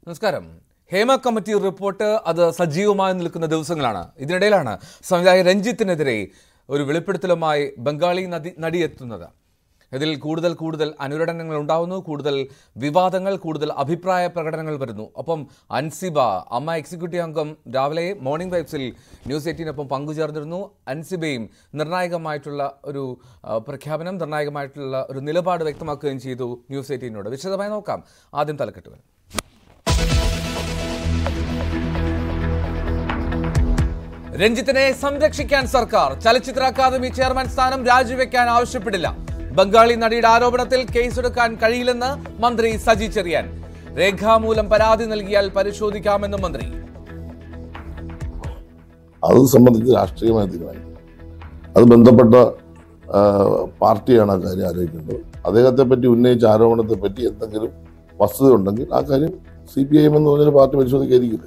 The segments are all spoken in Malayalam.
നമസ്കാരം ഹേമ കമ്മിറ്റി റിപ്പോർട്ട് അത് സജീവമായി നിൽക്കുന്ന ദിവസങ്ങളാണ് ഇതിനിടയിലാണ് സംവിധായകൻ രഞ്ജിത്തിനെതിരെ ഒരു വെളിപ്പെടുത്തലുമായി ബംഗാളി നദി നടിയെത്തുന്നത് ഇതിൽ കൂടുതൽ കൂടുതൽ അനുരണനങ്ങൾ ഉണ്ടാവുന്നു കൂടുതൽ വിവാദങ്ങൾ കൂടുതൽ അഭിപ്രായ പ്രകടനങ്ങൾ വരുന്നു ഒപ്പം അൻസിബ അമ്മ എക്സിക്യൂട്ടീവ് അംഗം രാവിലെ മോർണിംഗ് വൈബ്സിൽ ന്യൂസ് എയ്റ്റീനൊപ്പം പങ്കുചേർന്നിരുന്നു അൻസിബയും നിർണായകമായിട്ടുള്ള ഒരു ആ, പ്രഖ്യാപനം നിർണായകമായിട്ടുള്ള ഒരു നിലപാട് വ്യക്തമാക്കുകയും ചെയ്തു ന്യൂസ് എയ്റ്റീനോട് വിശദമായി നോക്കാം ആദ്യം തലക്കെട്ടുകൾ രഞ്ജിത്തിനെ സംരക്ഷിക്കാൻ സർക്കാർ ചലച്ചിത്ര അക്കാദമി ചെയർമാൻ സ്ഥാനം രാജിവെക്കാൻ ആവശ്യപ്പെടില്ല ബംഗാളി നടിയുടെ ആരോപണത്തിൽ കേസെടുക്കാൻ കഴിയില്ലെന്ന് മന്ത്രി സജി ചെറിയാൻ രേഖാമൂലം പരാതി നൽകിയാൽ പരിശോധിക്കാമെന്നും മന്ത്രി അത് സംബന്ധിച്ച് രാഷ്ട്രീയമായി തീരുമാനിക്കും അത് ബന്ധപ്പെട്ട ആ, പാർട്ടിയാണ് ആ കാര്യം ആലോചിക്കേണ്ടത് അദ്ദേഹത്തെ പറ്റി ഉന്നയിച്ച ആരോപണത്തെ പറ്റി എന്തെങ്കിലും വസ്തുത ഉണ്ടെങ്കിൽ ആ കാര്യം സി പി ഐ എം എന്ന് പറഞ്ഞൊരു പാർട്ടി പരിശോധിക്കാതിരിക്കില്ല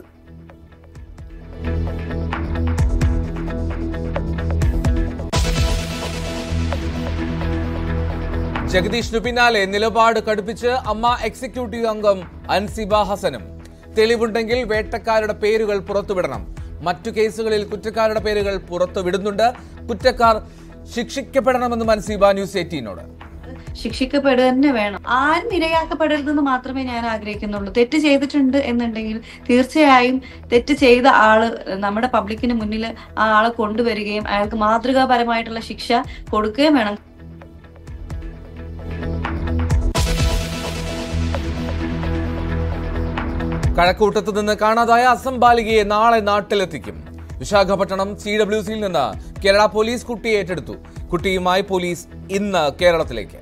ജഗദീഷിനു പിന്നാലെ നിലപാട് കടുപ്പിച്ച് അമ്മ എക്സിക്യൂട്ടീവ് അംഗം അൻസിബ ഹസനും തെളിവുണ്ടെങ്കിൽ വേട്ടക്കാരുടെ പേരുകൾ പുറത്തുവിടണം മറ്റു കേസുകളിൽ കുറ്റക്കാരുടെ പേരുകൾ പുറത്തുവിടുന്നുണ്ട് കുറ്റക്കാർ ശിക്ഷിക്കപ്പെടണമെന്നും അൻസിബ ന്യൂസ് എയ്റ്റീനോട് ശിക്ഷിക്കപ്പെടുക തന്നെ വേണം ആരും ഇരയാക്കപ്പെടരുതെന്ന് മാത്രമേ ഞാൻ ആഗ്രഹിക്കുന്നുള്ളൂ തെറ്റ് ചെയ്തിട്ടുണ്ട് എന്നുണ്ടെങ്കിൽ തീർച്ചയായും തെറ്റ് ചെയ്ത ആള് നമ്മുടെ പബ്ലിക്കിന് മുന്നിൽ ആ ആളെ കൊണ്ടുവരികയും അയാൾക്ക് മാതൃകാപരമായിട്ടുള്ള ശിക്ഷ കൊടുക്കുകയും വേണം കഴക്കൂട്ടത്ത് നിന്ന് കാണാതായ അസം ബാലികയെ നാളെ നാട്ടിലെത്തിക്കും വിശാഖപട്ടണം സി ഡബ്ല്യു സിയിൽ നിന്ന് കേരള പോലീസ് കുട്ടിയെ ഏറ്റെടുത്തു കുട്ടിയുമായി പോലീസ് ഇന്ന് കേരളത്തിലേക്ക്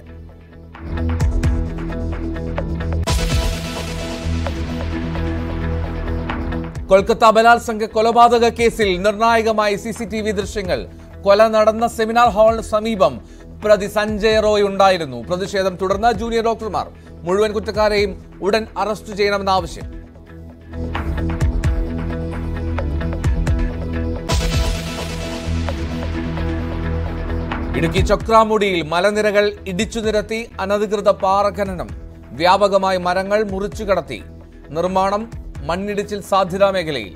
കൊൽക്കത്ത ബലാത്സംഗ കൊലപാതക കേസിൽ നിർണായകമായി സി സി ടി വി ദൃശ്യങ്ങൾ കൊല നടന്ന സെമിനാർ ഹാളിന് സമീപം പ്രതി സഞ്ജയ് റോയ് ഉണ്ടായിരുന്നു പ്രതിഷേധം തുടർന്ന് ജൂനിയർ ഡോക്ടർമാർ മുഴുവൻ കുറ്റക്കാരെയും ഉടൻ അറസ്റ്റ് ചെയ്യണമെന്ന ആവശ്യം ഇടുക്കി ചൊക്രാമുടിയിൽ മലനിരകൾ ഇടിച്ചു നിരത്തി അനധികൃത പാറ ഖനനം വ്യാപകമായി മരങ്ങൾ മുറിച്ചു കടത്തി നിർമ്മാണം മണ്ണിടിച്ചിൽ സാധ്യതാ മേഖലയിൽ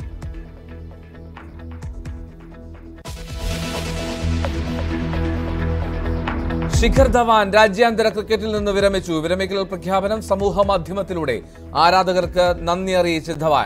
ശിഖർ ധവാൻ രാജ്യാന്തര ക്രിക്കറ്റിൽ നിന്ന് വിരമിച്ചു വിരമിക്കൽ പ്രഖ്യാപനം സമൂഹ മാധ്യമത്തിലൂടെ ആരാധകർക്ക് നന്ദി അറിയിച്ച് ധവാൻ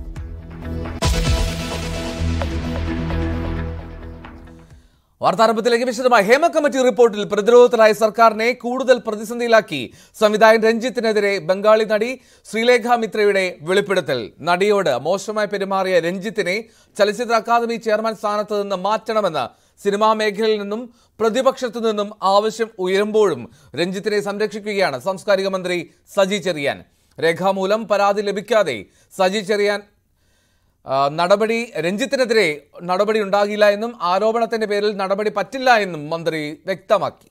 വാർത്താരംഭത്തിലേക്ക് വിശദമായി ഹേമ കമ്മിറ്റി റിപ്പോർട്ടിൽ പ്രതിരോധത്തിലായ സർക്കാരിനെ കൂടുതൽ പ്രതിസന്ധിയിലാക്കി സംവിധായകൻ രഞ്ജിത്തിനെതിരെ ബംഗാളി നടി ശ്രീലേഖ മിത്രയുടെ വെളിപ്പെടുത്തൽ നടിയോട് മോശമായി പെരുമാറിയ രഞ്ജിത്തിനെ ചലച്ചിത്ര അക്കാദമി ചെയർമാൻ സ്ഥാനത്ത് നിന്ന് മാറ്റണമെന്ന് സിനിമാ മേഖലയിൽ നിന്നും പ്രതിപക്ഷത്തു നിന്നും ആവശ്യം ഉയരുമ്പോഴും രഞ്ജിത്തിനെ സംരക്ഷിക്കുകയാണ് സാംസ്കാരിക മന്ത്രി സജി ചെറിയാൻ രേഖാമൂലം പരാതി ലഭിക്കാതെ സജി ചെറിയാൻ ആ, നടപടി രഞ്ജിത്തിനെതിരെ നടപടി ഉണ്ടാകില്ല എന്നും ആരോപണത്തിന്റെ പേരിൽ നടപടി പറ്റില്ല എന്നും മന്ത്രി വ്യക്തമാക്കി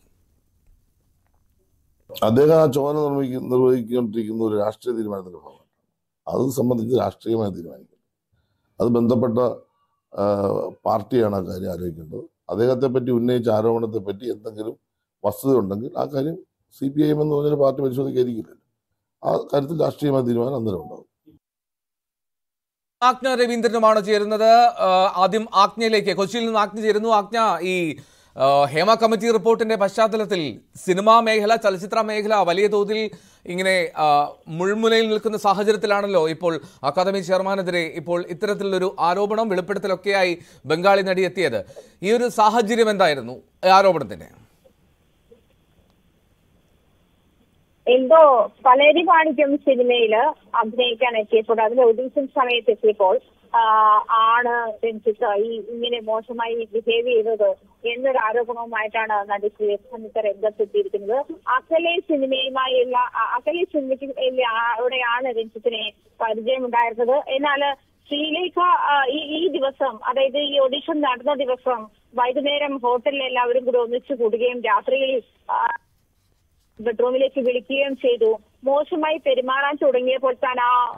അദ്ദേഹം ആ ചുമതല നിർവഹിക്ക നിർവഹിക്കൊണ്ടിരിക്കുന്ന ഒരു രാഷ്ട്രീയ തീരുമാനത്തിന്റെ ഭാഗമാണ് അത് സംബന്ധിച്ച് രാഷ്ട്രീയമായി തീരുമാനിക്കും അത് ബന്ധപ്പെട്ട ആ, പാർട്ടിയാണ് ആ കാര്യം ആലോചിക്കേണ്ടത് അദ്ദേഹത്തെ പറ്റി ഉന്നയിച്ച ആരോപണത്തെ പറ്റി എന്തെങ്കിലും വസ്തുത ഉണ്ടെങ്കിൽ ആ കാര്യം സി പി ഐ എം എന്ന് പറഞ്ഞൊരു പാർട്ടി പരിശോധിക്കാതിരിക്കില്ല ആ കാര്യത്തിൽ രാഷ്ട്രീയമായ തീരുമാനം അന്നേരം ഉണ്ടാവും ആജ്ഞ രവീന്ദ്രനുമാണ് ചേരുന്നത് ആ, ആദ്യം ആജ്ഞയിലേക്ക് കൊച്ചിയിൽ നിന്ന് ആജ്ഞ ചേരുന്നു ആജ്ഞ ഈ ആ, ഹേമ കമ്മിറ്റി റിപ്പോർട്ടിന്റെ പശ്ചാത്തലത്തിൽ സിനിമാ മേഖല ചലച്ചിത്ര മേഖല വലിയ തോതിൽ ഇങ്ങനെ ആ, മുൾമുനയിൽ നിൽക്കുന്ന സാഹചര്യത്തിലാണല്ലോ ഇപ്പോൾ അക്കാദമി ചെയർമാനെതിരെ ഇപ്പോൾ ഇത്തരത്തിലുള്ളൊരു ആരോപണം വെളിപ്പെടുത്തലൊക്കെയായി ബംഗാളി നടി എത്തിയത് ഈ ഒരു സാഹചര്യം എന്തായിരുന്നു ഈ ആരോപണത്തിന്റെ എന്തോ പലരി കാണിക്കും സിനിമയില് അഭിനയിക്കാൻ എത്തിയപ്പോൾ അതിന്റെ ഓഡീഷൻ സമയത്ത് എത്തിയപ്പോൾ ആ, ആണ് രഞ്ജിത്ത് ഈ ഇങ്ങനെ മോശമായി ബിഹേവ് ചെയ്തത് എന്നൊരു ആരോപണവുമായിട്ടാണ് നടി ശ്രീസമിത്ത രംഗത്തെത്തിയിരിക്കുന്നത് അകലെ സിനിമയുമായുള്ള അ- അകലെ സിനിമയ്ക്ക് അവിടെയാണ് രഞ്ജിത്തിനെ പരിചയമുണ്ടായിരുന്നത് എന്നാൽ ശ്രീലേഖ ആ, ഈ ഈ ദിവസം അതായത് ഈ ഓഡിഷൻ നടന്ന ദിവസം വൈകുന്നേരം ഹോട്ടലിൽ എല്ലാവരും കൂടെ ഒന്നിച്ചു കൂടുകയും രാത്രിയിൽ ആ, ബെഡ്റൂമിലേക്ക് വിളിക്കുകയും ചെയ്തു മോശമായി പെരുമാറാൻ തുടങ്ങിയപ്പോൾ താൻ ആ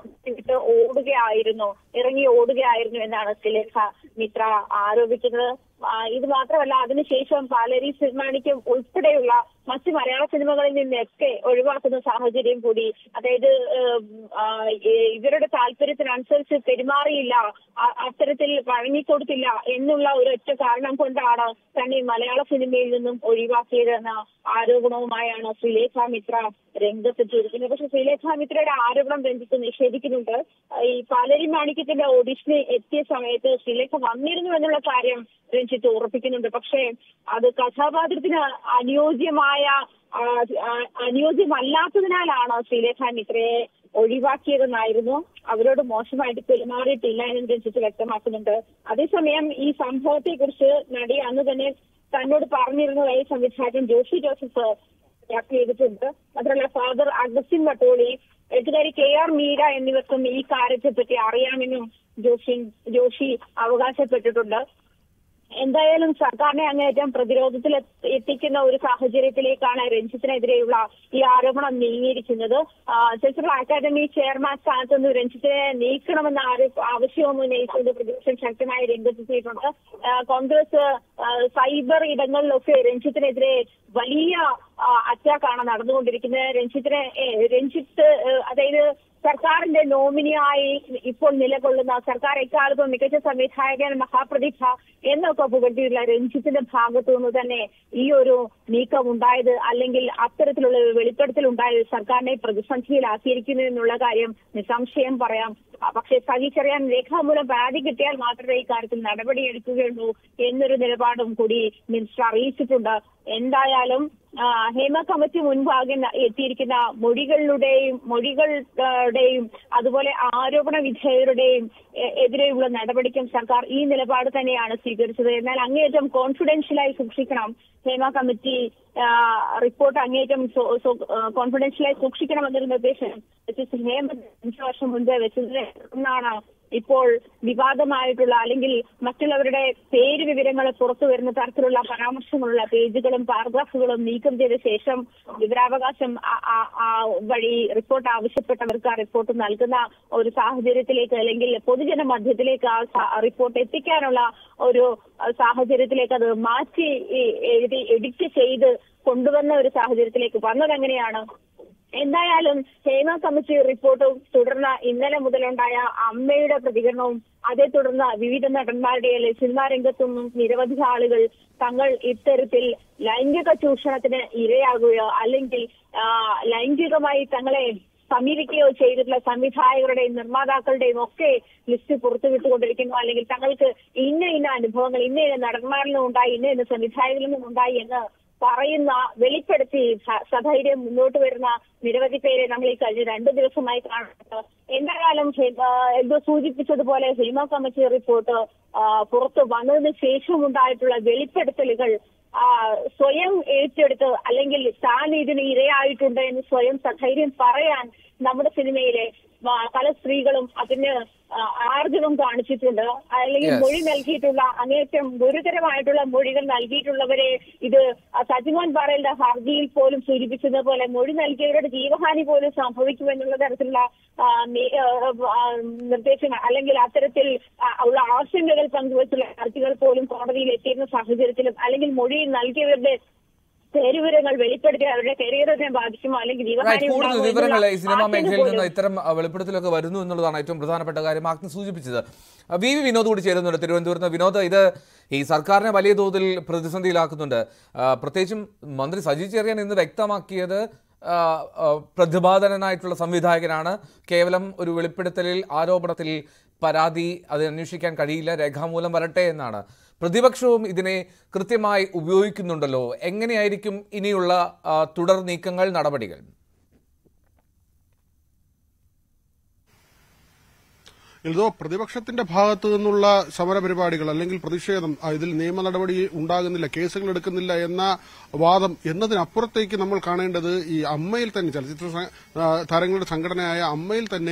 വിട്ട് ഓടുകയായിരുന്നു ഇറങ്ങി ഓടുകയായിരുന്നു എന്നാണ് ശ്രീലേഖ മിത്ര ആരോപിക്കുന്നത് ആ, ഇത് മാത്രമല്ല അതിനുശേഷം പാലരി സിനിമാണിക്കും ഉൾപ്പെടെയുള്ള മറ്റ് മലയാള സിനിമകളിൽ നിന്നൊക്കെ ഒഴിവാക്കുന്ന സാഹചര്യം കൂടി അതായത് ഏഹ്, ആ, ഏഹ്, ഇവരുടെ താല്പര്യത്തിനനുസരിച്ച് പെരുമാറിയില്ല അ- അത്തരത്തിൽ വഴങ്ങിക്കൊടുത്തില്ല എന്നുള്ള ഒരൊറ്റ കാരണം കൊണ്ടാണ് തന്നെ മലയാള സിനിമയിൽ നിന്നും ഒഴിവാക്കിയതെന്ന ആരോപണവുമായാണ് ശ്രീലേഖ മിത്ര രംഗത്തെത്തിയിരിക്കുന്നത് പക്ഷെ ശ്രീലേഖ മിത്രയുടെ ആരോപണം രഞ്ജിത്ത് നിഷേധിക്കുന്നുണ്ട് ഈ പാലരി മാണിക്യത്തിന്റെ ഓഡിഷന് എത്തിയ സമയത്ത് ശ്രീലേഖ വന്നിരുന്നു എന്നുള്ള കാര്യം രഞ്ജിത്ത് ഉറപ്പിക്കുന്നുണ്ട് പക്ഷേ അത് കഥാപാത്രത്തിന് അനുയോജ്യമായ ആ, ആ, അനുയോജ്യമല്ലാത്തതിനാലാണ് ശ്രീലേഖ മിത്രയെ ഒഴിവാക്കിയതെന്നായിരുന്നു അവരോട് മോശമായിട്ട് പെരുമാറിയിട്ടില്ല എന്ന് രഞ്ജിത്ത് വ്യക്തമാക്കുന്നുണ്ട് അതേസമയം ഈ സംഭവത്തെ കുറിച്ച് നടി അന്ന് തന്നെ തന്നോട് പറഞ്ഞിരുന്നതായി സംവിധായകൻ ജോഷി ജോസഫ് വ്യാപ്തി ചെയ്തിട്ടുണ്ട് മാത്രമല്ല ഫാദർ അഗസ്റ്റിൻ വട്ടോളി എഴുത്തുകാരി കെ ആർ മീര എന്നിവർക്കും ഈ കാര്യത്തെ പറ്റി അറിയാമെന്നും ജോഷി ജോഷി അവകാശപ്പെട്ടിട്ടുണ്ട് എന്തായാലും സർക്കാരിനെ അങ്ങേയറ്റം പ്രതിരോധത്തിൽ എത്തി- എത്തിക്കുന്ന ഒരു സാഹചര്യത്തിലേക്കാണ് രഞ്ജിത്തിനെതിരെയുള്ള ഈ ആരോപണം നീങ്ങിയിരിക്കുന്നത് ആ, ചലച്ചിത്ര അക്കാദമി ചെയർമാൻ സ്ഥാനത്ത് നിന്ന് രഞ്ജിത്തിനെ നീക്കണമെന്ന ആരോ- ആവശ്യവും ഉന്നയിച്ചുകൊണ്ട് പ്രതിപക്ഷം ശക്തമായി രംഗത്തെത്തിയിട്ടുണ്ട് ആ, കോൺഗ്രസ് ആ, സൈബർ ഇടങ്ങളിലൊക്കെ രഞ്ജിത്തിനെതിരെ വലിയ അറ്റാക്കാണ് നടന്നുകൊണ്ടിരിക്കുന്നത് രഞ്ജിത്തിനെ ഏ, രഞ്ജിത്ത് ഏ, അതായത് സർക്കാരിന്റെ നോമിനിയായി ഇപ്പോൾ നിലകൊള്ളുന്ന സർക്കാർ എക്കാലത്തും മികച്ച സംവിധായകൻ മഹാപ്രതിഭ എന്നൊക്കെ പുകഴ്ത്തിയുള്ള രഞ്ജിത്തിന്റെ ഭാഗത്തു നിന്ന് തന്നെ ഈ ഒരു നീക്കം ഉണ്ടായത് അല്ലെങ്കിൽ അത്തരത്തിലുള്ള ഒരു വെളിപ്പെടുത്തൽ ഉണ്ടായത് സർക്കാരിനെ പ്രതിസന്ധിയിലാക്കിയിരിക്കുന്നു എന്നുള്ള കാര്യം നിസ്സംശയം പറയാം ആ, പക്ഷേ സജി ചെറിയാൻ രേഖാമൂലം പരാതി കിട്ടിയാൽ മാത്രമേ ഇക്കാര്യത്തിൽ നടപടിയെടുക്കുകയുള്ളൂ എന്നൊരു നിലപാടും കൂടി മിനിസ്റ്റർ അറിയിച്ചിട്ടുണ്ട് എന്തായാലും ആ, ഹേമ കമ്മിറ്റി മുൻപാകെ ന- എത്തിയിരിക്കുന്ന മൊഴികളുടെയും മൊഴികളുടെയും അതുപോലെ ആരോപണ വിധേയരുടെയും എ- എതിരെയുള്ള നടപടിക്കും സർക്കാർ ഈ നിലപാട് തന്നെയാണ് സ്വീകരിച്ചത് എന്നാൽ അങ്ങേയറ്റം കോൺഫിഡൻഷ്യലായി സൂക്ഷിക്കണം ഹേമ കമ്മിറ്റി ആ, റിപ്പോർട്ട് അങ്ങേയറ്റം സോ- സോ- ആ, കോൺഫിഡൻഷ്യലായി സൂക്ഷിക്കണമെന്നൊരു നിർദ്ദേശം ജസ്റ്റിസ് ഹേമ അഞ്ചു വർഷം മുൻപ് വെച്ചതിനെ തുടർന്നാണ് ഇപ്പോൾ വിവാദമായിട്ടുള്ള അല്ലെങ്കിൽ മറ്റുള്ളവരുടെ പേര് വിവരങ്ങൾ പുറത്തു വരുന്ന തരത്തിലുള്ള പരാമർശങ്ങളുള്ള പേജുകളും പാരഗ്രാഫുകളും നീക്കം ചെയ്ത ശേഷം വിവരാവകാശം ആ- ആ- ആ വഴി റിപ്പോർട്ട് ആവശ്യപ്പെട്ടവർക്ക് ആ റിപ്പോർട്ട് നൽകുന്ന ഒരു സാഹചര്യത്തിലേക്ക് അല്ലെങ്കിൽ പൊതുജന മധ്യത്തിലേക്ക് ആ സ- റിപ്പോർട്ട് എത്തിക്കാനുള്ള ഒരു അഹ് സാഹചര്യത്തിലേക്ക് അത് മാറ്റി ഈ എഴുതി എഡിറ്റ് ചെയ്ത് കൊണ്ടുവന്ന ഒരു സാഹചര്യത്തിലേക്ക് വന്നത് എങ്ങനെയാണ് എന്തായാലും ഹേമ കമ്മിറ്റി റിപ്പോർട്ടും തുടർന്ന് ഇന്നലെ മുതലുണ്ടായ അമ്മയുടെ പ്രതികരണവും അതേ തുടർന്ന് വിവിധ നടന്മാരുടെ അല്ലെങ്കിൽ സിനിമാ രംഗത്തുനിന്നും നിരവധി ആളുകൾ തങ്ങൾ ഇത്തരത്തിൽ ലൈംഗിക ചൂഷണത്തിന് ഇരയാകുകയോ അല്ലെങ്കിൽ ആ, ലൈംഗികമായി തങ്ങളെ സമീപിക്കുകയോ ചെയ്തിട്ടുള്ള സംവിധായകരുടെയും നിർമ്മാതാക്കളുടെയും ഒക്കെ ലിസ്റ്റ് പുറത്തുവിട്ടുകൊണ്ടിരിക്കുന്നു അല്ലെങ്കിൽ തങ്ങൾക്ക് ഇന്ന ഇന്ന അനുഭവങ്ങൾ ഇന്ന ഇന്ന നടന്മാരിൽ നിന്നും ഉണ്ടായി ഇന്ന ഇന്ന സംവിധായകരിൽ നിന്നും ഉണ്ടായി എന്ന് പറയുന്ന വെളിപ്പെടുത്തി സ- സധൈര്യം മുന്നോട്ട് വരുന്ന നിരവധി പേരെ നമ്മൾ ഈ കഴിഞ്ഞ രണ്ടു ദിവസമായി കാണുന്നുണ്ട് എന്തായാലും ഹെ- ആ, എന്തോ സൂചിപ്പിച്ചതുപോലെ ഹേമ കമ്മിറ്റി റിപ്പോർട്ട് ആ, പുറത്തു വന്നതിന് ശേഷം ഉണ്ടായിട്ടുള്ള വെളിപ്പെടുത്തലുകൾ ആ, സ്വയം ഏറ്റെടുത്ത് അല്ലെങ്കിൽ താൻ ഇതിന് ഇരയായിട്ടുണ്ട് എന്ന് സ്വയം സധൈര്യം പറയാൻ നമ്മുടെ സിനിമയിലെ ആ, പല സ്ത്രീകളും അതിന് ആ, ആർജവം കാണിച്ചിട്ടുണ്ട് അല്ലെങ്കിൽ Yes. മൊഴി നൽകിയിട്ടുള്ള അങ്ങേറ്റം ഗുരുതരമായിട്ടുള്ള മൊഴികൾ നൽകിയിട്ടുള്ളവരെ ഇത് ആ, സജിമോൻ പാറയുടെ ഹർജിയിൽ പോലും സൂചിപ്പിച്ചത് പോലെ മൊഴി നൽകിയവരുടെ ജീവഹാനി പോലും സംഭവിക്കുമെന്നുള്ള തരത്തിലുള്ള ആ, നി- ആ, ആ, നിർദ്ദേശങ്ങൾ അല്ലെങ്കിൽ അത്തരത്തിൽ ആ, ഉള്ള ആശങ്കകൾ പങ്കുവച്ചുള്ള ഹർജികൾ പോലും കോടതിയിൽ എത്തിയിരുന്ന സാഹചര്യത്തിലും അല്ലെങ്കിൽ മൊഴി നൽകിയവരുടെ പേരുവിവരങ്ങൾ വെളിപ്പെടുത്തി അവരുടെ കരിയറിനെ ബാധിക്കുമോ അല്ലെങ്കിൽ Right. ജീവഹാനി കൂടുതൽ ഉണ്ടാകുമോ വിവരങ്ങൾ ഈ എന്നുള്ള സിനിമാ ആശങ്ക മേഖലയിൽ നിന്ന് പോലും ഇത്തരം അഹ്, വെളിപ്പെടുത്തലൊക്കെ വരുന്നു എന്നുള്ളതാണ് ഏറ്റവും പ്രധാനപ്പെട്ട കാര്യം ആഗ്നി സൂചിപ്പിച്ചത് അഹ്, വി വി വിനോദ് കൂടി ചേരുന്നുണ്ട് തിരുവനന്തപുരത്ത് നിന്ന്. വിനോദ് ഇത് ഈ സർക്കാരിനെ വലിയ തോതിൽ പ്രതിസന്ധിയിലാക്കുന്നുണ്ട് അഹ്, പ്രത്യേകിച്ചും മന്ത്രി സജി ചെറിയാൻ ഇന്ന് വ്യക്തമാക്കിയത് അഹ്, അഹ്, പ്രതിഭാധനനായിട്ടുള്ള സംവിധായകനാണ് കേവലം ഒരു വെളിപ്പെടുത്തലിൽ ആരോപണത്തിൽ പരാതി അത് അന്വേഷിക്കാൻ കഴിയില്ല രേഖാമൂലം വരട്ടെ എന്നാണ് പ്രതിപക്ഷവും ഇതിനെ കൃത്യമായി ഉപയോഗിക്കുന്നുണ്ടല്ലോ എങ്ങനെയായിരിക്കും ഇനിയുള്ള ആ, തുടർ നീക്കങ്ങൾ നടപടികൾ എൽദോ പ്രതിപക്ഷത്തിന്റെ ഭാഗത്തു നിന്നുള്ള സമരപരിപാടികൾ അല്ലെങ്കിൽ പ്രതിഷേധം ആ, ഇതിൽ നിയമ നടപടി ഉണ്ടാകുന്നില്ല കേസുകൾ എടുക്കുന്നില്ല എന്ന വാദം എന്നതിനപ്പുറത്തേക്ക് നമ്മൾ കാണേണ്ടത് ഈ അമ്മയിൽ തന്നെ ചലച്ചിത്ര സ- ആ, താരങ്ങളുടെ സംഘടനയായ അമ്മയിൽ തന്നെ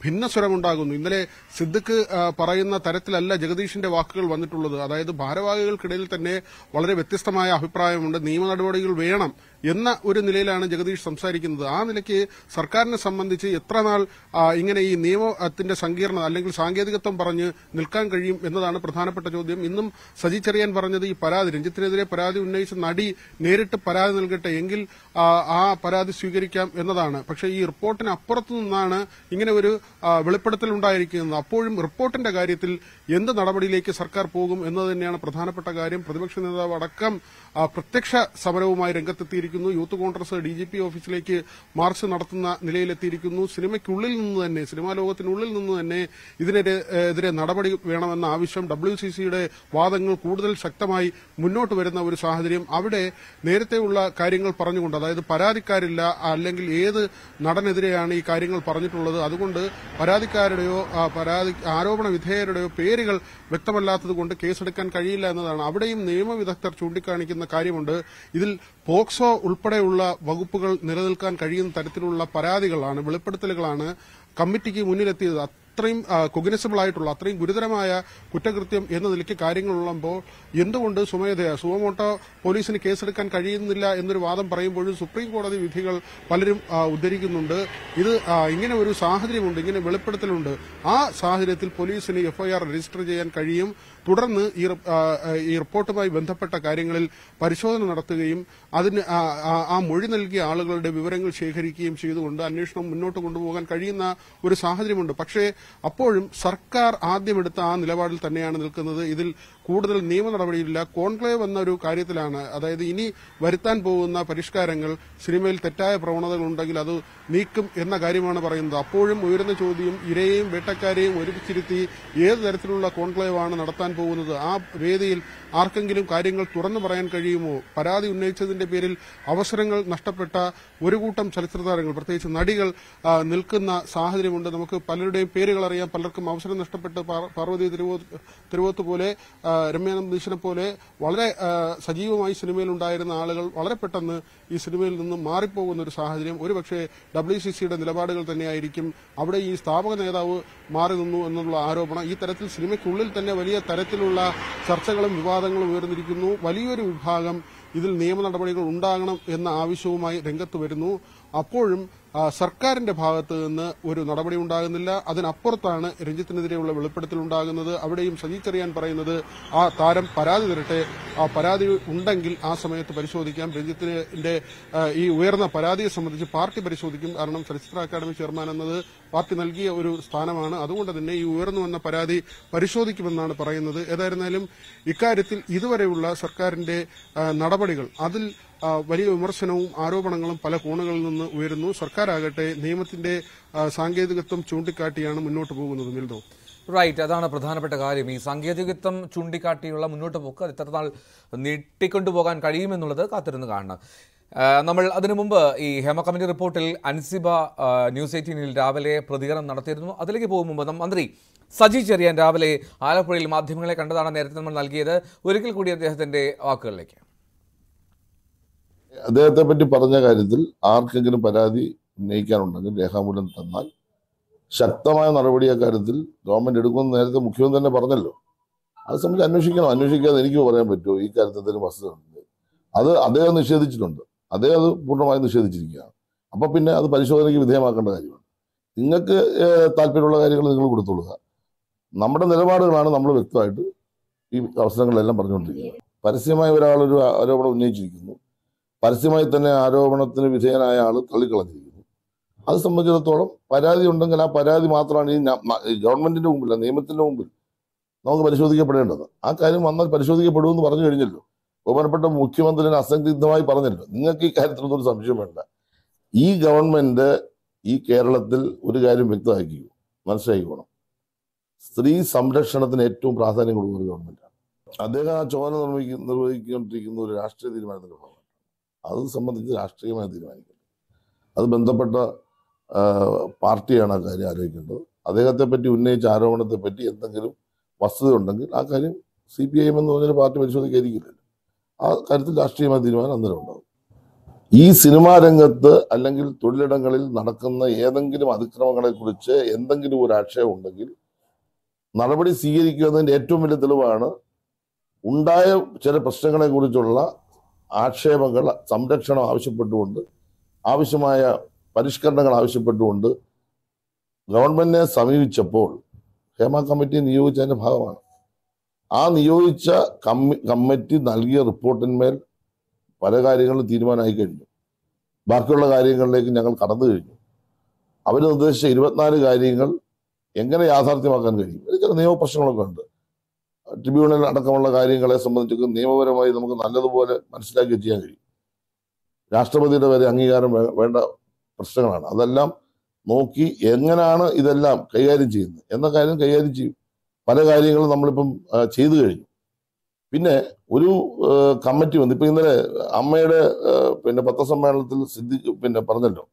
ഭിന്നസ്വരമുണ്ടാകുന്നു ഇന്നലെ സിദ്ദിഖ് ആ, പറയുന്ന തരത്തിലല്ല ജഗദീഷിന്റെ വാക്കുകൾ വന്നിട്ടുള്ളത് അതായത് ഭാരവാഹികൾക്കിടയിൽ തന്നെ വളരെ വ്യത്യസ്തമായ അഭിപ്രായമുണ്ട് നിയമ നടപടികൾ വേണം എന്ന ഒരു നിലയിലാണ് ജഗദീഷ് സംസാരിക്കുന്നത് ആ നിലയ്ക്ക് സർക്കാരിനെ സംബന്ധിച്ച് എത്ര നാൾ ആ, ഇങ്ങനെ ഈ നിയമത്തിന്റെ സങ്കീർണത അല്ലെങ്കിൽ സാങ്കേതികത്വം പറഞ്ഞ് നിൽക്കാൻ കഴിയും എന്നതാണ് പ്രധാനപ്പെട്ട ചോദ്യം ഇന്നും സജി ചെറിയാൻ പറഞ്ഞത് ഈ പരാതി രഞ്ജിത്തിനെതിരെ പരാതി ഉന്നയിച്ച നടി നേരിട്ട് പരാതി നൽകട്ടെ എങ്കിൽ ആ, ആ പരാതി സ്വീകരിക്കാം എന്നതാണ് പക്ഷേ ഈ റിപ്പോർട്ടിന് അപ്പുറത്തു നിന്നാണ് ഇങ്ങനെ ഒരു ആ, വെളിപ്പെടുത്തൽ ഉണ്ടായിരിക്കുന്നത് അപ്പോഴും റിപ്പോർട്ടിന്റെ കാര്യത്തിൽ എന്ത് നടപടിയിലേക്ക് സർക്കാർ പോകും എന്നത് തന്നെയാണ് പ്രധാനപ്പെട്ട കാര്യം പ്രതിപക്ഷ നേതാവ് അടക്കം ആ, പ്രത്യക്ഷ സമരവുമായി രംഗത്തെത്തിയിരിക്കുന്നു youth Congress D G P ഓഫീസിലേക്ക് മാർച്ച് നടത്തുന്ന നിലയിലെത്തിയിരിക്കുന്നു സിനിമയ്ക്കുള്ളിൽ നിന്ന് തന്നെ സിനിമാ ലോകത്തിനുള്ളിൽ നിന്ന് തന്നെ ഇതിനെതിരെ എതിരെ നടപടി വേണമെന്ന ആവശ്യം ഡബ്ല്യു സി സിയുടെ വാദങ്ങൾ കൂടുതൽ ശക്തമായി മുന്നോട്ട് വരുന്ന ഒരു സാഹചര്യം അവിടെ നേരത്തെയുള്ള കാര്യങ്ങൾ പറഞ്ഞുകൊണ്ട് അതായത് പരാതിക്കാരില്ല അല്ലെങ്കിൽ ഏത് നടനെതിരെയാണ് ഈ കാര്യങ്ങൾ പറഞ്ഞിട്ടുള്ളത് അതുകൊണ്ട് പരാതിക്കാരുടെയോ ആ, പരാതി ആരോപണ വിധേയരുടെയോ പേരുകൾ വ്യക്തമല്ലാത്തത് കൊണ്ട് കേസെടുക്കാൻ കഴിയില്ല എന്നതാണ് അവിടെയും നിയമവിദഗ്ധർ ചൂണ്ടിക്കാണിക്കുന്ന കാര്യമുണ്ട് ഇതിൽ പോക്സോ ഉൾപ്പെടെയുള്ള വകുപ്പുകൾ നിലനിൽക്കാൻ കഴിയുന്ന തരത്തിലുള്ള പരാതികളാണ് വെളിപ്പെടുത്തലുകളാണ് കമ്മിറ്റിക്ക് മുന്നിലെത്തിയത് അത്രയും കൊഗ്നസിബിൾ ആയിട്ടുള്ള അത്രയും ഗുരുതരമായ കുറ്റകൃത്യം എന്ന നിലയ്ക്ക് കാര്യങ്ങളുള്ളപ്പോൾ എന്തുകൊണ്ട് സുമേധയ സുവമോട്ടോ പോലീസിന് കേസെടുക്കാൻ കഴിയുന്നില്ല എന്നൊരു വാദം പറയുമ്പോഴും സുപ്രീം കോടതി വിധികൾ പലരും ആ, ഉദ്ധരിക്കുന്നുണ്ട് ഇത് ആ, ഇങ്ങനെ ഒരു സാഹചര്യമുണ്ട് ഇങ്ങനെ വെളിപ്പെടുത്തലുണ്ട് ആ സാഹചര്യത്തിൽ പോലീസിന് എഫ്ഐആർ രജിസ്റ്റർ ചെയ്യാൻ കഴിയും തുടർന്ന് ഈ റി- ആ, ആ, ഈ റിപ്പോർട്ടുമായി ബന്ധപ്പെട്ട കാര്യങ്ങളിൽ പരിശോധന നടത്തുകയും അതിന് ആ- ആ- ആ മൊഴി നൽകിയ ആളുകളുടെ വിവരങ്ങൾ ശേഖരിക്കുകയും ചെയ്തുകൊണ്ട് അന്വേഷണം മുന്നോട്ട് കൊണ്ടുപോകാൻ കഴിയുന്ന ഒരു സാഹചര്യമുണ്ട് പക്ഷേ അപ്പോഴും സർക്കാർ ആദ്യമെടുത്ത ആ നിലപാടിൽ തന്നെയാണ് നിൽക്കുന്നത് ഇതിൽ കൂടുതൽ നിയമ നടപടിയില്ല കോൺക്ലേവ് എന്ന ഒരു കാര്യത്തിലാണ് അതായത് ഇനി വരുത്താൻ പോകുന്ന പരിഷ്കാരങ്ങൾ സിനിമയിൽ തെറ്റായ പ്രവണതകൾ ഉണ്ടെങ്കിൽ അത് നീക്കും എന്ന കാര്യമാണ് പറയുന്നത് അപ്പോഴും ഉയരുന്ന ചോദ്യം ഇരയെയും വേട്ടക്കാരെയും ഒരുമിച്ചിരുത്തി ഏത് തരത്തിലുള്ള കോൺക്ലേവാണ് നടത്താൻ പോകുന്നത് ആ വേദിയിൽ ആർക്കെങ്കിലും കാര്യങ്ങൾ തുറന്നു പറയാൻ കഴിയുമോ പരാതി ഉന്നയിച്ചതിന്റെ പേരിൽ അവസരങ്ങൾ നഷ്ടപ്പെട്ട ഒരു കൂട്ടം ചലച്ചിത്ര താരങ്ങൾ പ്രത്യേകിച്ച് നടികൾ ആ, നിൽക്കുന്ന സാഹചര്യമുണ്ട് നമുക്ക് പലരുടെയും പേരുകൾ അറിയാം പലർക്കും അവസരം നഷ്ടപ്പെട്ട് പാർ- പാർവതി തിരുവോത്ത് തിരുവോത്ത് പോലെ ആ, രമ്യ നമ്പീശനെ പോലെ വളരെ ആ, സജീവമായി സിനിമയിൽ ഉണ്ടായിരുന്ന ആളുകൾ വളരെ പെട്ടെന്ന് ഈ സിനിമയിൽ നിന്ന് മാറിപ്പോകുന്ന ഒരു സാഹചര്യം ഒരുപക്ഷെ ഡബ്ല്യു സി സിയുടെ നിലപാടുകൾ തന്നെയായിരിക്കും അവിടെ ഈ സ്ഥാപക നേതാവ് മാറി നിന്നു എന്നുള്ള ആരോപണം ഈ തരത്തിൽ സിനിമയ്ക്കുള്ളിൽ തന്നെ വലിയ തരത്തിലുള്ള ചർച്ചകളും വിവാദങ്ങളും ഉയർന്നിരിക്കുന്നു വലിയൊരു വിഭാഗം ഇതിൽ നിയമ നടപടികൾ ഉണ്ടാകണം എന്ന ആവശ്യവുമായി രംഗത്ത് വരുന്നു അപ്പോഴും ആ, സർക്കാരിന്റെ ഭാഗത്ത് നിന്ന് ഒരു നടപടി ഉണ്ടാകുന്നില്ല അതിനപ്പുറത്താണ് രഞ്ജിത്തിനെതിരെയുള്ള വെളിപ്പെടുത്തൽ ഉണ്ടാകുന്നത് അവിടെയും സജി ചെറിയാൻ പറയുന്നത് ആ താരം പരാതി തരട്ടെ ആ പരാതി ഉണ്ടെങ്കിൽ ആ സമയത്ത് പരിശോധിക്കാം രഞ്ജിത്തിന്റെ ആ, ഈ ഉയർന്ന പരാതിയെ സംബന്ധിച്ച് പാർട്ടി പരിശോധിക്കും കാരണം ചലച്ചിത്ര അക്കാദമി ചെയർമാൻ എന്നത് പാർട്ടി നൽകിയ ഒരു സ്ഥാനമാണ് അതുകൊണ്ട് തന്നെ ഈ ഉയർന്നു വന്ന പരാതി പരിശോധിക്കുമെന്നാണ് പറയുന്നത് ഏതായിരുന്നാലും ഇക്കാര്യത്തിൽ ഇതുവരെയുള്ള സർക്കാരിന്റെ ആ, നടപടികൾ അതിൽ ആ, വലിയ വിമർശനവും ആരോപണങ്ങളും പല കോണുകളിൽ നിന്ന് ഉയരുന്നു സർക്കാരാകട്ടെ നിയമത്തിന്റെ ആ, സാങ്കേതികത്വം ചൂണ്ടിക്കാട്ടിയാണ് മുന്നോട്ട് പോകുന്നത് മിൽദോ റൈറ്റ് അതാണ് പ്രധാനപ്പെട്ട കാര്യം ഈ സാങ്കേതികത്വം ചൂണ്ടിക്കാട്ടിയുള്ള മുന്നോട്ട് പോക്ക് അത് എത്ര നാൾ നീട്ടിക്കൊണ്ടുപോകാൻ കഴിയുമെന്നുള്ളത് കാത്തിരുന്ന് കാണണം ആ, നമ്മൾ അതിനു മുമ്പ് ഈ ഹേമ കമ്മിറ്റി റിപ്പോർട്ടിൽ അൻസിബ ആ, ന്യൂസ് എയ്റ്റീനിൽ രാവിലെ പ്രതികരണം നടത്തിയിരുന്നു അതിലേക്ക് പോകും മുമ്പ് നം- മന്ത്രി സജി ചെറിയാൻ രാവിലെ ആലപ്പുഴയിൽ മാധ്യമങ്ങളെ കണ്ടതാണ് നേരത്തെ നമ്മൾ നൽകിയത് ഒരിക്കൽ കൂടി അദ്ദേഹത്തിന്റെ വാക്കുകളിലേക്ക് അദ്ദേഹത്തെ പറ്റി പറഞ്ഞ കാര്യത്തിൽ ആർക്കെങ്കിലും പരാതി ഉന്നയിക്കാനുണ്ടെങ്കിൽ രേഖാമൂലം തന്നാൽ ശക്തമായ നടപടി അക്കാര്യത്തിൽ ഗവൺമെന്റ് എടുക്കുമെന്ന് നേരത്തെ മുഖ്യമന്ത്രി തന്നെ പറഞ്ഞല്ലോ അത് സംബന്ധിച്ച് അന്വേഷിക്കണം അന്വേഷിക്കാതെ എനിക്ക് പറയാൻ പറ്റുമോ ഈ കാര്യത്തിൽ എന്തെങ്കിലും വസ്തുതയുണ്ട് അത് അദ്ദേഹം നിഷേധിച്ചിട്ടുണ്ട് അദ്ദേഹം അത് പൂർണ്ണമായും നിഷേധിച്ചിരിക്കുകയാണ് അപ്പൊ പിന്നെ അത് പരിശോധനയ്ക്ക് വിധേയമാക്കേണ്ട കാര്യമാണ് നിങ്ങൾക്ക് ഏഹ്, താല്പര്യമുള്ള കാര്യങ്ങൾ നിങ്ങൾ കൊടുത്തോളുക നമ്മുടെ നിലപാടുകളാണ് നമ്മൾ വ്യക്തമായിട്ട് ഈ അവസരങ്ങളിലെല്ലാം പറഞ്ഞുകൊണ്ടിരിക്കുന്നത് പരസ്യമായി ഒരാളൊരു ആരോപണം ഉന്നയിച്ചിരിക്കുന്നു പരസ്യമായി തന്നെ ആരോപണത്തിന് വിധേയനായ ആൾ തള്ളിക്കളഞ്ഞിരിക്കുന്നു അത് സംബന്ധിച്ചിടത്തോളം പരാതി ഉണ്ടെങ്കിൽ ആ പരാതി മാത്രമാണ് ഈ ന- ന- ഈ ഗവൺമെന്റിന്റെ മുമ്പിൽ നിയമത്തിന്റെ മുമ്പിൽ നമുക്ക് പരിശോധിക്കപ്പെടേണ്ടത് ആ കാര്യം വന്നാൽ പരിശോധിക്കപ്പെടുമെന്ന് പറഞ്ഞു കഴിഞ്ഞല്ലോ ബഹുമാനപ്പെട്ട മുഖ്യമന്ത്രി അസംദിഗ്ധമായി പറഞ്ഞല്ലോ നിങ്ങൾക്ക് ഈ കാര്യത്തിലൊന്നും ഒരു സംശയം വേണ്ട ഈ ഗവൺമെന്റ് ഈ കേരളത്തിൽ ഒരു കാര്യം വ്യക്തമാക്കി മനസ്സിലാക്കിക്കോണം സ്ത്രീ സംരക്ഷണത്തിന് ഏറ്റവും പ്രാധാന്യം കൊടുക്കുന്ന ഒരു ഗവൺമെന്റാണ് അദ്ദേഹം ആ ചുമതല നിർവഹിക്ക നിർവഹിക്കൊണ്ടിരിക്കുന്ന ഒരു രാഷ്ട്രീയ തീരുമാനത്തിന്റെ ഭാഗമാണ് അത് സംബന്ധിച്ച് രാഷ്ട്രീയമായി തീരുമാനിക്കുന്നത് അത് ബന്ധപ്പെട്ട ആ, പാർട്ടിയാണ് ആ കാര്യം ആലോചിക്കേണ്ടത് അദ്ദേഹത്തെ പറ്റി ഉന്നയിച്ച ആരോപണത്തെ പറ്റി എന്തെങ്കിലും വസ്തുത ഉണ്ടെങ്കിൽ ആ കാര്യം സി പി ഐ എം എന്ന് പറഞ്ഞൊരു പാർട്ടി പരിശോധിക്കാതിരിക്കില്ലല്ലോ ആ കാര്യത്തിൽ രാഷ്ട്രീയമായ തീരുമാനം അന്നേരം ഉണ്ടാകും ഈ സിനിമാ രംഗത്ത് അല്ലെങ്കിൽ തൊഴിലിടങ്ങളിൽ നടക്കുന്ന ഏതെങ്കിലും അതിക്രമങ്ങളെ കുറിച്ച് എന്തെങ്കിലും ഒരു ആക്ഷേപം ഉണ്ടെങ്കിൽ നടപടി സ്വീകരിക്കുന്നതിന്റെ ഏറ്റവും വലിയ തെളിവാണ് ഉണ്ടായ ചില പ്രശ്നങ്ങളെ കുറിച്ചുള്ള ആക്ഷേപങ്ങൾ സംരക്ഷണം ആവശ്യപ്പെട്ടുകൊണ്ട് ആവശ്യമായ പരിഷ്കരണങ്ങൾ ആവശ്യപ്പെട്ടുകൊണ്ട് ഗവൺമെന്റിനെ സമീപിച്ചപ്പോൾ ഹേമ കമ്മിറ്റി നിയോഗിച്ചതിന്റെ ഭാഗമാണ് ആ നിയോഗിച്ച കമ്മി കമ്മിറ്റി നൽകിയ റിപ്പോർട്ടിന്മേൽ പല കാര്യങ്ങളും തീരുമാനമായി കഴിഞ്ഞു ബാക്കിയുള്ള കാര്യങ്ങളിലേക്ക് ഞങ്ങൾ കടന്നു കഴിഞ്ഞു അവർ നിർദ്ദേശിച്ച ഇരുപത്തിനാല് കാര്യങ്ങൾ എങ്ങനെ യാഥാർത്ഥ്യമാക്കാൻ കഴിയും ഇതിൽ ചില നിയമപ്രശ്നങ്ങളൊക്കെ ഉണ്ട് ട്രിബ്യൂണൽ അടക്കമുള്ള കാര്യങ്ങളെ സംബന്ധിച്ചൊക്കെ നിയമപരമായി നമുക്ക് നല്ലതുപോലെ മനസ്സിലാക്കി ചെയ്യാൻ കഴിയും രാഷ്ട്രപതിയുടെ വരെ അംഗീകാരം വേ- വേണ്ട പ്രശ്നങ്ങളാണ് അതെല്ലാം നോക്കി എങ്ങനെയാണ് ഇതെല്ലാം കൈകാര്യം ചെയ്യുന്നത് എന്ന കാര്യം കൈകാര്യം ചെയ്യും പല കാര്യങ്ങളും നമ്മളിപ്പം ആ, ചെയ്തു കഴിഞ്ഞു പിന്നെ ഒരു ആ, കമ്മിറ്റി വന്നു ഇപ്പൊ ഇന്നലെ അമ്മയുടെ ആ, പിന്നെ പത്രസമ്മേളനത്തിൽ സിദ്ധിക്ക് പിന്നെ പറഞ്ഞല്ലോ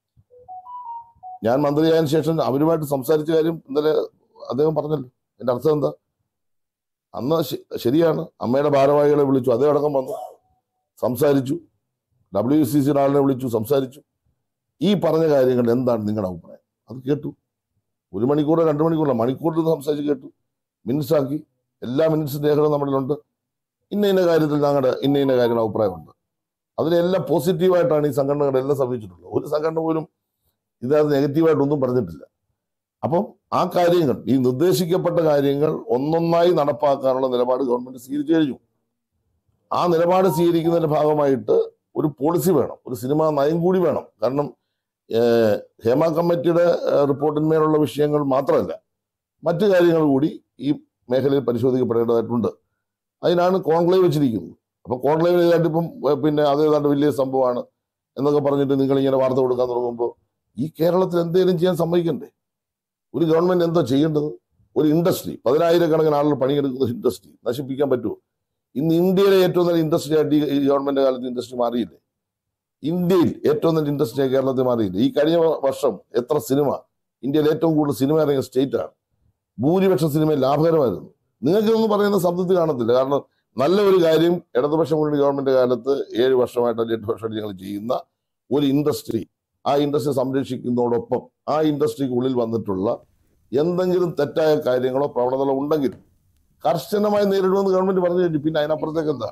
ഞാൻ മന്ത്രിയായതിനു ശേഷം അവരുമായിട്ട് സംസാരിച്ച കാര്യം ഇന്നലെ അദ്ദേഹം പറഞ്ഞല്ലോ എന്റെ അർത്ഥം എന്താ അന്ന് ശ- ശരിയാണ് അമ്മയുടെ ഭാരവാഹികളെ വിളിച്ചു അതേ അടക്കം വന്നു സംസാരിച്ചു ഡബ്ല്യു സി സിയുടെ ആളിനെ വിളിച്ചു സംസാരിച്ചു ഈ പറഞ്ഞ കാര്യങ്ങൾ എന്താണ് നിങ്ങളുടെ അഭിപ്രായം അത് കേട്ടു ഒരു മണിക്കൂറോ രണ്ട് മണിക്കൂറോ മണിക്കൂറിൽ സംസാരിച്ച് കേട്ടു മിനിറ്റ്സ് ആക്കി എല്ലാ മിനിറ്റ്സ് രേഖകളും നമ്മളിലുണ്ട് ഇന്ന ഇന്ന കാര്യത്തിൽ ഞങ്ങളുടെ ഇന്ന ഇന്ന കാര്യങ്ങൾ അഭിപ്രായമുണ്ട് അതിനെല്ലാം പോസിറ്റീവായിട്ടാണ് ഈ സംഘടനകളെല്ലാം സമീപിച്ചിട്ടുള്ളത് ഒരു സംഘടന പോലും ഇതിനകത്ത് നെഗറ്റീവായിട്ടൊന്നും പറഞ്ഞിട്ടില്ല അപ്പം ആ കാര്യങ്ങൾ ഈ നിർദ്ദേശിക്കപ്പെട്ട കാര്യങ്ങൾ ഒന്നൊന്നായി നടപ്പാക്കാനുള്ള നിലപാട് ഗവൺമെന്റ് സ്വീകരിച്ചു കഴിഞ്ഞു ആ നിലപാട് സ്വീകരിക്കുന്നതിന്റെ ഭാഗമായിട്ട് ഒരു പോളിസി വേണം ഒരു സിനിമാ നയം കൂടി വേണം കാരണം ഏഹ്, ഹേമ കമ്മിറ്റിയുടെ ഏഹ്, റിപ്പോർട്ടിന്മേലുള്ള വിഷയങ്ങൾ മാത്രമല്ല മറ്റു കാര്യങ്ങൾ കൂടി ഈ മേഖലയിൽ പരിശോധിക്കപ്പെടേണ്ടതായിട്ടുണ്ട് അതിനാണ് കോൺക്ലേവ് വെച്ചിരിക്കുന്നത് അപ്പൊ കോൺക്ലേവ് ഏതാണ്ട് ഇപ്പം ഏഹ്, പിന്നെ അത് ഏതാണ്ട് വലിയ സംഭവമാണ് എന്നൊക്കെ പറഞ്ഞിട്ട് നിങ്ങൾ ഇങ്ങനെ വാർത്ത കൊടുക്കാൻ തുടങ്ങുമ്പോൾ ഈ കേരളത്തിൽ എന്തെങ്കിലും ചെയ്യാൻ സമ്മതിക്കണ്ടേ ഒരു ഗവൺമെന്റ് എന്തോ ചെയ്യേണ്ടത് ഒരു ഇൻഡസ്ട്രി പതിനായിരക്കണക്കിന് ആളുകൾ പണിയെടുക്കുന്ന ഇൻഡസ്ട്രി നശിപ്പിക്കാൻ പറ്റുമോ ഇന്ന് ഇന്ത്യയിലെ ഏറ്റവും നല്ല ഇൻഡസ്ട്രി ആയിട്ട് ഈ- ഈ ഗവൺമെന്റ് കാലത്ത് ഇൻഡസ്ട്രി മാറിയില്ലേ ഇന്ത്യയിൽ ഏറ്റവും നല്ല ഇൻഡസ്ട്രി കേരളത്തിൽ മാറിയില്ലേ ഈ കഴിഞ്ഞ വ- വർഷം എത്ര സിനിമ ഇന്ത്യയിൽ ഏറ്റവും കൂടുതൽ സിനിമ ഇറങ്ങിയ സ്റ്റേറ്റ് ആണ് ഭൂരിപക്ഷം സിനിമ ലാഭകരമായിരുന്നു നിങ്ങൾക്ക് ഇതൊന്നും പറയുന്ന ശബ്ദത്തിൽ കാണത്തില്ല കാരണം നല്ല ഒരു കാര്യം ഇടതുപക്ഷ മുന്നണി ഗവൺമെന്റ് കാലത്ത് ഏഴ് വർഷമായിട്ട് അല്ലെങ്കിൽ എട്ട് വർഷമായിട്ട് ഞങ്ങൾ ചെയ്യുന്ന ഒരു ഇൻഡസ്ട്രി ആ ഇൻഡസ്ട്രി സംരക്ഷിക്കുന്നതോടൊപ്പം ആ ഇൻഡസ്ട്രിക്ക് ഉള്ളിൽ വന്നിട്ടുള്ള എന്തെങ്കിലും തെറ്റായ കാര്യങ്ങളോ പ്രവണതകളോ ഉണ്ടെങ്കിൽ കർശനമായി നേരിടുമെന്ന് ഗവൺമെന്റ് പറഞ്ഞു കഴിഞ്ഞു പിന്നെ അതിനപ്പുറത്തേക്ക് എന്താ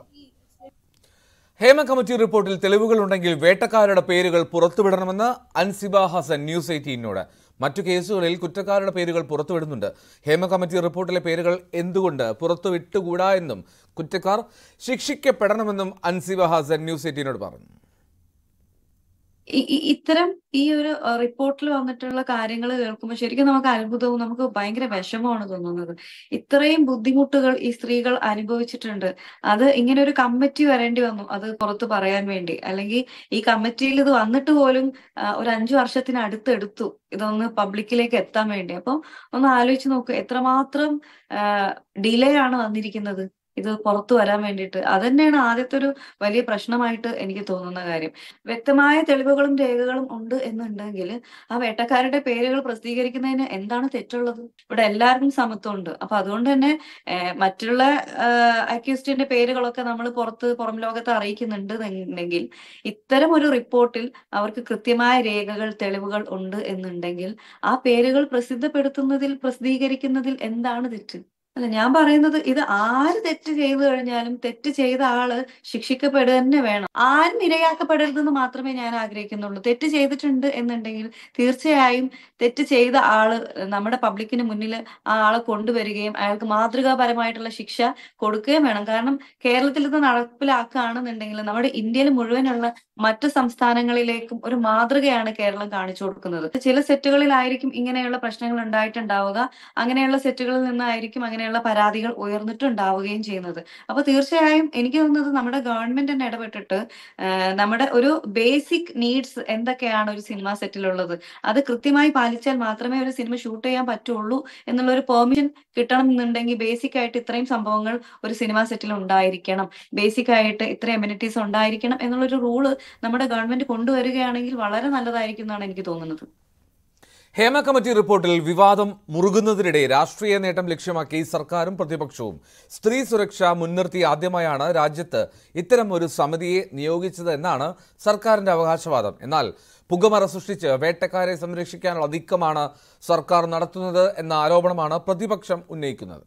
ഹേമ കമ്മിറ്റി റിപ്പോർട്ടിൽ തെളിവുകളുണ്ടെങ്കിൽ വേട്ടക്കാരുടെ പേരുകൾ പുറത്തുവിടണമെന്ന് അൻസിബ ഹസൻ ന്യൂസ് എയ്റ്റീനോട് മറ്റു കേസുകളിൽ കുറ്റക്കാരുടെ പേരുകൾ പുറത്തുവിടുന്നുണ്ട് ഹേമ കമ്മിറ്റി റിപ്പോർട്ടിലെ പേരുകൾ എന്തുകൊണ്ട് പുറത്തുവിട്ടുകൂടാ എന്നും കുറ്റക്കാർ ശിക്ഷിക്കപ്പെടണമെന്നും അൻസിബ ഹസൻ ന്യൂസ് എയ്റ്റീനോട് പറഞ്ഞു ഇ- ഇ- ഇത്തരം ഈ ഒരു റിപ്പോർട്ടിൽ വന്നിട്ടുള്ള കാര്യങ്ങൾ കേൾക്കുമ്പോൾ ശരിക്കും നമുക്ക് അത്ഭുതവും നമുക്ക് ഭയങ്കര വിഷമമാണ് തോന്നുന്നത് ഇത്രയും ബുദ്ധിമുട്ടുകൾ ഈ സ്ത്രീകൾ അനുഭവിച്ചിട്ടുണ്ട് അത് ഇങ്ങനെ ഒരു കമ്മിറ്റി വരേണ്ടി വന്നു അത് പുറത്ത് പറയാൻ വേണ്ടി അല്ലെങ്കിൽ ഈ കമ്മിറ്റിയിൽ ഇത് വന്നിട്ട് പോലും ആ, ഒരു അഞ്ചു വർഷത്തിന് അടുത്തെടുത്തു ഇതൊന്ന് പബ്ലിക്കിലേക്ക് എത്താൻ വേണ്ടി അപ്പം ഒന്ന് ആലോചിച്ച് നോക്ക് എത്രമാത്രം ഡിലേ ആണ് വന്നിരിക്കുന്നത് ഇത് പുറത്തു വരാൻ വേണ്ടിയിട്ട് അതന്നെയാണ് ആദ്യത്തെ ഒരു വലിയ പ്രശ്നമായിട്ട് എനിക്ക് തോന്നുന്ന കാര്യം വ്യക്തമായ തെളിവുകളും രേഖകളും ഉണ്ട് എന്നുണ്ടെങ്കിൽ ആ വേട്ടക്കാരുടെ പേരുകൾ പ്രസിദ്ധീകരിക്കുന്നതിന് എന്താണ് തെറ്റുള്ളത് ഇവിടെ എല്ലാവർക്കും സമത്വം ഉണ്ട് അപ്പൊ അതുകൊണ്ട് തന്നെ ഏഹ്, മറ്റുള്ള അക്യൂസ്റ്റിന്റെ പേരുകളൊക്കെ നമ്മൾ പുറത്ത് പുറം ലോകത്തെ അറിയിക്കുന്നുണ്ട് എന്നുണ്ടെങ്കിൽ ഇത്തരം ഒരു റിപ്പോർട്ടിൽ അവർക്ക് കൃത്യമായ രേഖകൾ തെളിവുകൾ ഉണ്ട് എന്നുണ്ടെങ്കിൽ ആ പേരുകൾ പ്രസിദ്ധപ്പെടുത്തുന്നതിൽ പ്രസിദ്ധീകരിക്കുന്നതിൽ എന്താണ് തെറ്റ് അല്ല ഞാൻ പറയുന്നത് ഇത് ആര് തെറ്റ് ചെയ്തു കഴിഞ്ഞാലും തെറ്റ് ചെയ്ത ആള് ശിക്ഷിക്കപ്പെടുക തന്നെ വേണം ആരും ഇരയാക്കപ്പെടരുതെന്ന് മാത്രമേ ഞാൻ ആഗ്രഹിക്കുന്നുള്ളൂ തെറ്റ് ചെയ്തിട്ടുണ്ട് എന്നുണ്ടെങ്കിൽ തീർച്ചയായും തെറ്റ് ചെയ്ത ആള് നമ്മുടെ പബ്ലിക്കിന് മുന്നിൽ ആ ആളെ കൊണ്ടുവരികയും അയാൾക്ക് മാതൃകാപരമായിട്ടുള്ള ശിക്ഷ കൊടുക്കുകയും വേണം കാരണം കേരളത്തിൽ ഇത് നടപ്പിലാക്കുകയാണെന്നുണ്ടെങ്കിൽ നമ്മുടെ ഇന്ത്യയിൽ മുഴുവനുള്ള മറ്റു സംസ്ഥാനങ്ങളിലേക്കും ഒരു മാതൃകയാണ് കേരളം കാണിച്ചു കൊടുക്കുന്നത് ചില സെറ്റുകളിലായിരിക്കും ഇങ്ങനെയുള്ള പ്രശ്നങ്ങൾ ഉണ്ടായിട്ടുണ്ടാവുക അങ്ങനെയുള്ള സെറ്റുകളിൽ നിന്നായിരിക്കും അങ്ങനെയുള്ള പരാതികൾ ഉയർന്നിട്ടുണ്ടാവുകയും ചെയ്യുന്നത് അപ്പൊ തീർച്ചയായും എനിക്ക് തോന്നുന്നത് നമ്മുടെ ഗവൺമെന്റ് തന്നെ ഇടപെട്ടിട്ട് ആഹ് നമ്മുടെ ഒരു ബേസിക് നീഡ്സ് എന്തൊക്കെയാണ് ഒരു സിനിമ സെറ്റിലുള്ളത് അത് കൃത്യമായി പാലിച്ചാൽ മാത്രമേ ഒരു സിനിമ ഷൂട്ട് ചെയ്യാൻ പറ്റുള്ളൂ എന്നുള്ള ഒരു പെർമിഷൻ കിട്ടണം എന്നുണ്ടെങ്കിൽ ബേസിക് ആയിട്ട് ഇത്രയും സംഭവങ്ങൾ ഒരു സിനിമ സെറ്റിൽ ഉണ്ടായിരിക്കണം ബേസിക് ആയിട്ട് ഇത്രയും എമ്യൂണിറ്റീസ് ഉണ്ടായിരിക്കണം എന്നുള്ളൊരു റൂള് നമ്മുടെ ഗവൺമെന്റ് കൊണ്ടുവരികയാണെങ്കിൽ വളരെ നല്ലതായിരിക്കും എന്നാണ് എനിക്ക് തോന്നുന്നത് ഹേമ കമ്മിറ്റി റിപ്പോർട്ടിൽ വിവാദം മുറുകുന്നതിനിടെ രാഷ്ട്രീയ നേട്ടം ലക്ഷ്യമാക്കി സർക്കാരും പ്രതിപക്ഷവും സ്ത്രീ സുരക്ഷ മുൻനിർത്തി ആദ്യമായാണ് രാജ്യത്ത് ഇത്തരം ഒരു സമിതിയെ നിയോഗിച്ചത് എന്നാണ് സർക്കാരിന്റെ അവകാശവാദം എന്നാൽ പുകമറ സൃഷ്ടിച്ച് വേട്ടക്കാരെ സംരക്ഷിക്കാനുള്ള നീക്കമാണ് സർക്കാർ നടത്തുന്നത് എന്ന ആരോപണമാണ് പ്രതിപക്ഷം ഉന്നയിക്കുന്നത്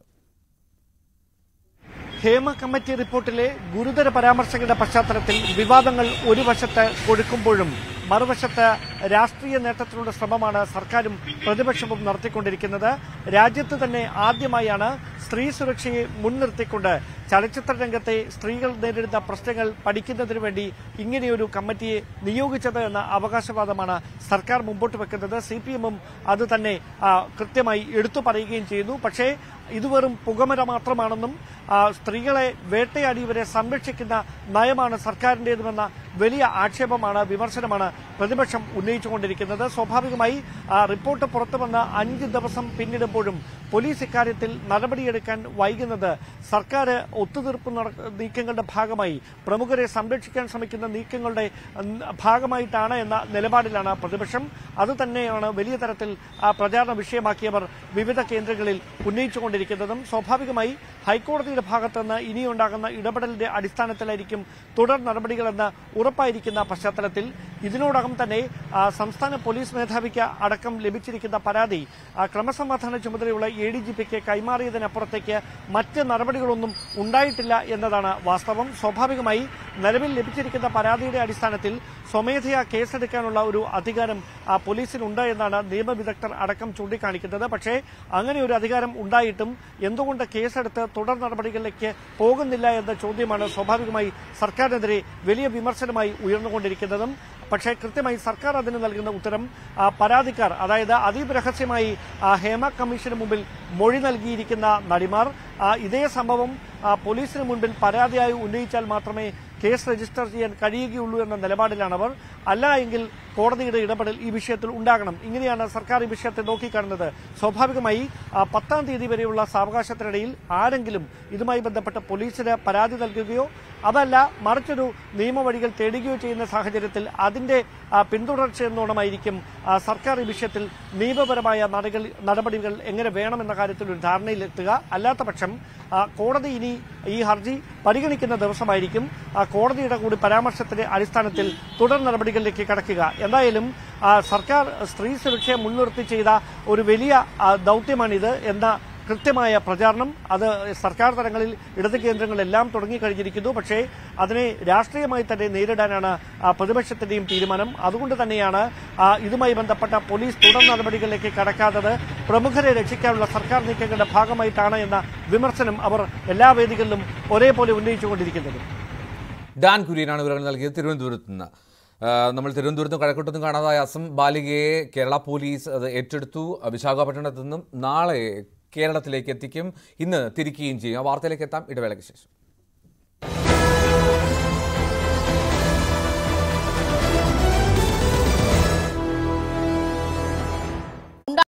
ഹേമ കമ്മിറ്റി റിപ്പോർട്ടിലെ ഗുരുതര പരാമർശങ്ങളുടെ പശ്ചാത്തലത്തിൽ വിവാദങ്ങൾ ഒരു വശത്ത് കൊഴുക്കുമ്പോഴും മറുവശത്ത് രാഷ്ട്രീയ നേട്ടത്തിനുള്ള ശ്രമമാണ് സർക്കാരും പ്രതിപക്ഷവും നടത്തിക്കൊണ്ടിരിക്കുന്നത് രാജ്യത്ത് തന്നെ ആദ്യമായാണ് സ്ത്രീ സുരക്ഷയെ മുൻനിർത്തിക്കൊണ്ട് ചലച്ചിത്ര രംഗത്തെ സ്ത്രീകൾ നേരിടുന്ന പ്രശ്നങ്ങൾ പഠിക്കുന്നതിനു വേണ്ടി ഇങ്ങനെയൊരു കമ്മിറ്റിയെ നിയോഗിച്ചത് എന്ന അവകാശവാദമാണ് സർക്കാർ മുമ്പോട്ട് വെക്കുന്നത് സി പി എമ്മും അത് തന്നെ ആ, കൃത്യമായി എടുത്തു പറയുകയും ചെയ്യുന്നു പക്ഷേ ഇത് വെറും പുകമര മാത്രമാണെന്നും ആ, സ്ത്രീകളെ വേട്ടയാടിയവരെ സംരക്ഷിക്കുന്ന നയമാണ് സർക്കാരിൻ്റേതുമെന്ന വലിയ ആക്ഷേപമാണ് വിമർശനമാണ് പ്രതിപക്ഷം ഉന്നയിച്ചുകൊണ്ടിരിക്കുന്നത് സ്വാഭാവികമായി ആ, റിപ്പോർട്ട് പുറത്തു വന്ന അഞ്ച് ദിവസം പിന്നിടുമ്പോഴും പോലീസ് ഇക്കാര്യത്തിൽ നടപടിയെടുക്കാൻ വൈകുന്നത് സർക്കാർ ഒത്തുതീർപ്പ് നട- നീക്കങ്ങളുടെ ഭാഗമായി പ്രമുഖരെ സംരക്ഷിക്കാൻ ശ്രമിക്കുന്ന നീക്കങ്ങളുടെ ഉം, ഭാഗമായിട്ടാണ് എന്ന നിലപാടിലാണ് പ്രതിപക്ഷം അത് തന്നെയാണ് വലിയ തരത്തിൽ ആ, പ്രചാരണ വിഷയമാക്കിയവർ വിവിധ കേന്ദ്രങ്ങളിൽ ഉന്നയിച്ചുകൊണ്ടിരിക്കുന്നതും സ്വാഭാവികമായി ഹൈക്കോടതിയുടെ ഭാഗത്തുനിന്ന് ഇനിയുണ്ടാകുന്ന ഇടപെടലിന്റെ അടിസ്ഥാനത്തിലായിരിക്കും തുടർ നടപടികളെന്ന് ഉറപ്പായിരിക്കുന്ന പശ്ചാത്തലത്തിൽ ഇതിനോടകം തന്നെ ആ, സംസ്ഥാന പോലീസ് മേധാവിക്ക് അടക്കം ലഭിച്ചിരിക്കുന്ന പരാതി ആ, ക്രമസമാധാന ചുമതലയുള്ള എ ഡി ജി പിക്ക് കൈമാറിയതിനപ്പുറത്തേക്ക് മറ്റ് നടപടികളൊന്നും ഉണ്ടായിട്ടില്ല എന്നതാണ് വാസ്തവം സ്വാഭാവികമായി നിലവിൽ ലഭിച്ചിരിക്കുന്ന പരാതിയുടെ അടിസ്ഥാനത്തിൽ സ്വമേധയാ കേസെടുക്കാനുള്ള ഒരു അധികാരം ആ, പോലീസിനുണ്ട് എന്നാണ് നിയമവിദഗ്ധർ അടക്കം ചൂണ്ടിക്കാണിക്കുന്നത് പക്ഷേ അങ്ങനെ ഒരു അധികാരം ഉണ്ടായിട്ടും എന്തുകൊണ്ട് കേസെടുത്ത് തുടർ നടപടികളിലേക്ക് പോകുന്നില്ല എന്ന ചോദ്യമാണ് സ്വാഭാവികമായി സർക്കാരിനെതിരെ വലിയ വിമർശനമായി ഉയർന്നുകൊണ്ടിരിക്കുന്നതും പക്ഷേ കൃത്യമായി സർക്കാർ അതിന് നൽകുന്ന ഉത്തരം ആ, പരാതിക്കാർ അതായത് അതീവ രഹസ്യമായി ആ, ഹേമ കമ്മീഷന് മുമ്പിൽ മൊഴി നൽകിയിരിക്കുന്ന നടിമാർ ആ, ഇതേ സംഭവം ആ, പോലീസിന് മുൻപിൽ പരാതിയായി ഉന്നയിച്ചാൽ മാത്രമേ കേസ് രജിസ്റ്റർ ചെയ്യാൻ കഴിയുകയുള്ളൂ എന്ന നിലപാടിലാണവർ അല്ല എങ്കിൽ കോടതിയുടെ ഇടപെടൽ ഈ വിഷയത്തിൽ ഉണ്ടാകണം ഇങ്ങനെയാണ് സർക്കാർ ഈ വിഷയത്തെ നോക്കിക്കാണുന്നത് സ്വാഭാവികമായി ആ, പത്താം തീയതി വരെയുള്ള സാവകാശത്തിനിടയിൽ ആരെങ്കിലും ഇതുമായി ബന്ധപ്പെട്ട് പോലീസിന് പരാതി നൽകുകയോ അതല്ല മറിച്ചൊരു നിയമവഴികൾ തേടുകയോ ചെയ്യുന്ന സാഹചര്യത്തിൽ അതിന്റെ ആ, പിന്തുടർച്ച എന്നോണമായിരിക്കും ആ, സർക്കാർ ഈ വിഷയത്തിൽ നിയമപരമായ നടകൾ- നടപടികൾ എങ്ങനെ വേണമെന്ന കാര്യത്തിൽ ഒരു ധാരണയിലെത്തുക അല്ലാത്ത പക്ഷം ആ, കോടതി ഇനി ഈ ഹർജി പരിഗണിക്കുന്ന ദിവസമായിരിക്കും ആ, കോടതിയുടെ കൂടി പരാമർശത്തിന്റെ അടിസ്ഥാനത്തിൽ തുടർ നടപടികളിലേക്ക് കടക്കുക എന്തായാലും ആ, സർക്കാർ സ്ത്രീ സുരക്ഷയെ മുൻനിർത്തി ചെയ്ത ഒരു വലിയ ആ, ദൗത്യമാണിത് എന്ന കൃത്യമായ പ്രചാരണം അത് സർക്കാർ തലങ്ങളിൽ ഇടത് കേന്ദ്രങ്ങളെല്ലാം തുടങ്ങിക്കഴിഞ്ഞിരിക്കുന്നു പക്ഷേ അതിനെ രാഷ്ട്രീയമായി തന്നെ നേരിടാനാണ് ആ, പ്രതിപക്ഷത്തിന്റെയും തീരുമാനം അതുകൊണ്ട് തന്നെയാണ് ആ, ഇതുമായി ബന്ധപ്പെട്ട പോലീസ് തുടർ നടപടികളിലേക്ക് കടക്കാത്തത് പ്രമുഖരെ രക്ഷിക്കാനുള്ള സർക്കാർ നീക്കങ്ങളുടെ ഭാഗമായിട്ടാണ് എന്ന വിമർശനം അവർ എല്ലാ വേദികളിലും ഒരേപോലെ ഉന്നയിച്ചുകൊണ്ടിരിക്കുന്നത് ഡാൻ കുര്യനാണ് വിവരങ്ങൾ നൽകിയത് തിരുവനന്തപുരത്ത് നിന്ന് ആ, നമ്മൾ തിരുവനന്തപുരത്തും കഴക്കൂട്ടത്തും കാണാതായ അസം ബാലികയെ കേരള പോലീസ് അത് ഏറ്റെടുത്തു വിശാഖപട്ടണത്തു നിന്നും നാളെ കേരളത്തിലേക്ക് എത്തിക്കും ഇന്ന് തിരിക്കുകയും ചെയ്യും ആ വാർത്തയിലേക്ക് എത്താം ഇടവേളയ്ക്ക് ശേഷം